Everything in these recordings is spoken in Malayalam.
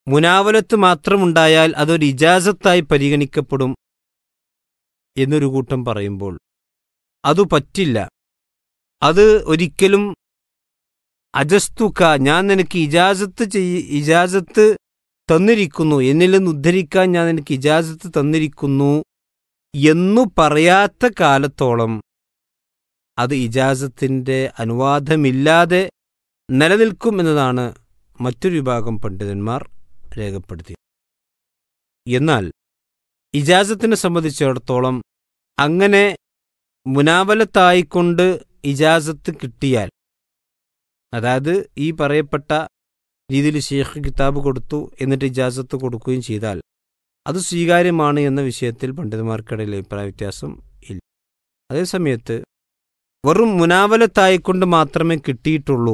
മുനാവലത്ത് മാത്രമുണ്ടായാൽ അതൊരു ഇജാസത്തായി പരിഗണിക്കപ്പെടും എന്നൊരു കൂട്ടം പറയുമ്പോൾ അതു പറ്റില്ല അത് ഒരിക്കലും അജസ്തുക്ക ഞാൻ നിനക്ക് ഇജാസത്ത് ചെയ്യ ഇജാസത്ത് തന്നിരിക്കുന്നു എന്നിൽ നിന്ന് ഉദ്ധരിക്കാൻ ഞാൻ നിനക്ക് ഇജാസത്ത് തന്നിരിക്കുന്നു എന്നു പറയാത്ത കാലത്തോളം അത് ഇജാസത്തിന്റെ അനുവാദമില്ലാതെ നിലനിൽക്കും എന്നതാണ് മറ്റൊരു വിഭാഗം പണ്ഡിതന്മാർ രേഖപ്പെടുത്തി എന്നാൽ ഇജാസത്തിനെ സംബന്ധിച്ചിടത്തോളം അങ്ങനെ മുനാവലത്തായിക്കൊണ്ട് ഇജാസത്ത് കിട്ടിയാൽ അതായത് ഈ പറയപ്പെട്ട രീതിയിൽ ഷെയ്ഖ് കിതാബ് കൊടുത്തു എന്നിട്ട് ഇജാസത്ത് കൊടുക്കുകയും ചെയ്താൽ അത് സ്വീകാര്യമാണ് എന്ന വിഷയത്തിൽ പണ്ഡിതന്മാർക്കിടയിൽ അഭിപ്രായ വ്യത്യാസം ഇല്ല അതേസമയത്ത് വെറും മുനാവലത്തായിക്കൊണ്ട് മാത്രമേ കിട്ടിയിട്ടുള്ളൂ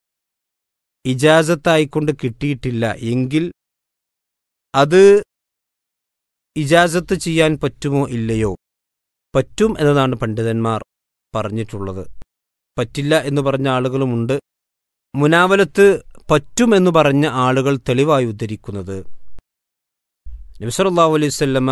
ഇജാസത്തായിക്കൊണ്ട് കിട്ടിയിട്ടില്ല എങ്കിൽ അത് ഇജാസത്ത് ചെയ്യാൻ പറ്റുമോ ഇല്ലയോ പറ്റും എന്നതാണ് പണ്ഡിതന്മാർ പറഞ്ഞിട്ടുള്ളത് പറ്റില്ല എന്ന് പറഞ്ഞ ആളുകളുമുണ്ട് മുനാവലത്ത് പറ്റുമെന്ന് പറഞ്ഞ ആളുകൾ തെളിവായി ഉദ്ധരിക്കുന്നത് നബിസറല്ലാഹു അലൈഹി വസല്ലമ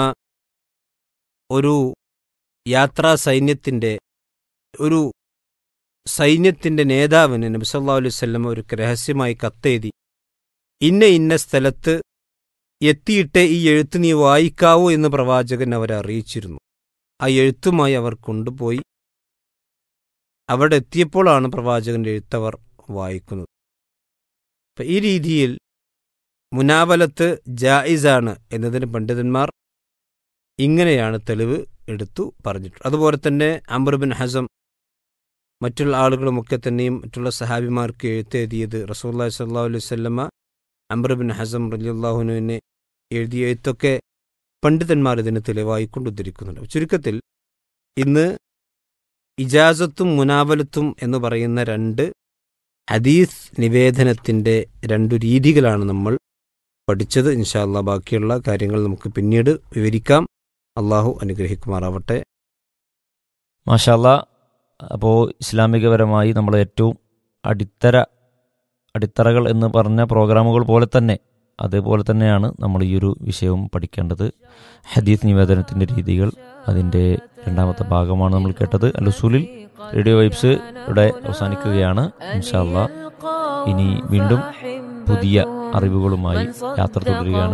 ഒരു യാത്രാ സൈന്യത്തിൻ്റെ ഒരു സൈന്യത്തിൻ്റെ നേതാവിന് നബിസല്ലാ അലൈഹി വസല്ലമ ഒരു രഹസ്യമായി കത്തെഴുതി ഇന്ന ഇന്ന സ്ഥലത്ത് എത്തിയിട്ട് ഈ എഴുത്ത് നീ വായിക്കാവൂ എന്ന് പ്രവാചകൻ അവരെ അറിയിച്ചിരുന്നു ആ എഴുത്തുമായി അവർ കൊണ്ടുപോയി അവിടെ എത്തിയപ്പോഴാണ് പ്രവാചകന്റെ എഴുത്തവർ വായിക്കുന്നത് അപ്പം ഈ രീതിയിൽ മുനാവലത്ത് ജായിസാണ് എന്നതിന് പണ്ഡിതന്മാർ ഇങ്ങനെയാണ് തെളിവ് എടുത്തു പറഞ്ഞിട്ടുള്ളത് അതുപോലെ തന്നെ അംബർബിൻ ഹസം മറ്റുള്ള ആളുകളുമൊക്കെ തന്നെയും മറ്റുള്ള സഹാബിമാർക്ക് എഴുത്തെഴുതിയത് റസൂല്ലാ സല്ലാ അലൈഹി സ്വല്ലമ്മ അംബർബിൻ ഹസം റലിയുല്ലാഹുനുവിനെ എഴുതിയ എഴുത്തൊക്കെ പണ്ഡിതന്മാർ ഇതിന് തെളിവായി കൊണ്ടുദ്ധരിക്കുന്നുണ്ട് ചുരുക്കത്തിൽ ഇന്ന് ഇജാസത്തും മുനാവലത്തും എന്ന് പറയുന്ന രണ്ട് ഹദീസ് നിവേദനത്തിൻ്റെ രണ്ടു രീതികളാണ് നമ്മൾ പഠിച്ചത് ഇൻഷാല്ല ബാക്കിയുള്ള കാര്യങ്ങൾ നമുക്ക് പിന്നീട് വിവരിക്കാം അള്ളാഹു അനുഗ്രഹിക്കുമാറാവട്ടെ മാഷാല്ല അപ്പോൾ ഇസ്ലാമികപരമായി നമ്മൾ ഏറ്റവും അടിത്തര അടിത്തറകൾ എന്ന് പറഞ്ഞ പ്രോഗ്രാമുകൾ പോലെ തന്നെ അതേപോലെ തന്നെയാണ് നമ്മൾ ഈ ഒരു വിഷയവും പഠിക്കേണ്ടത് ഹദീസ് നിവേദനത്തിൻ്റെ രീതികൾ അതിൻ്റെ രണ്ടാമത്തെ ഭാഗമാണ് നമ്മൾ കേട്ടത് അലുസൂലിൽ റേഡിയോ വൈബ്സ് ഇവിടെ അവസാനിക്കുകയാണ് ഇൻഷാല്ല ഇനി വീണ്ടും പുതിയ അറിവുകളുമായി യാത്ര തുടരുകയാണ്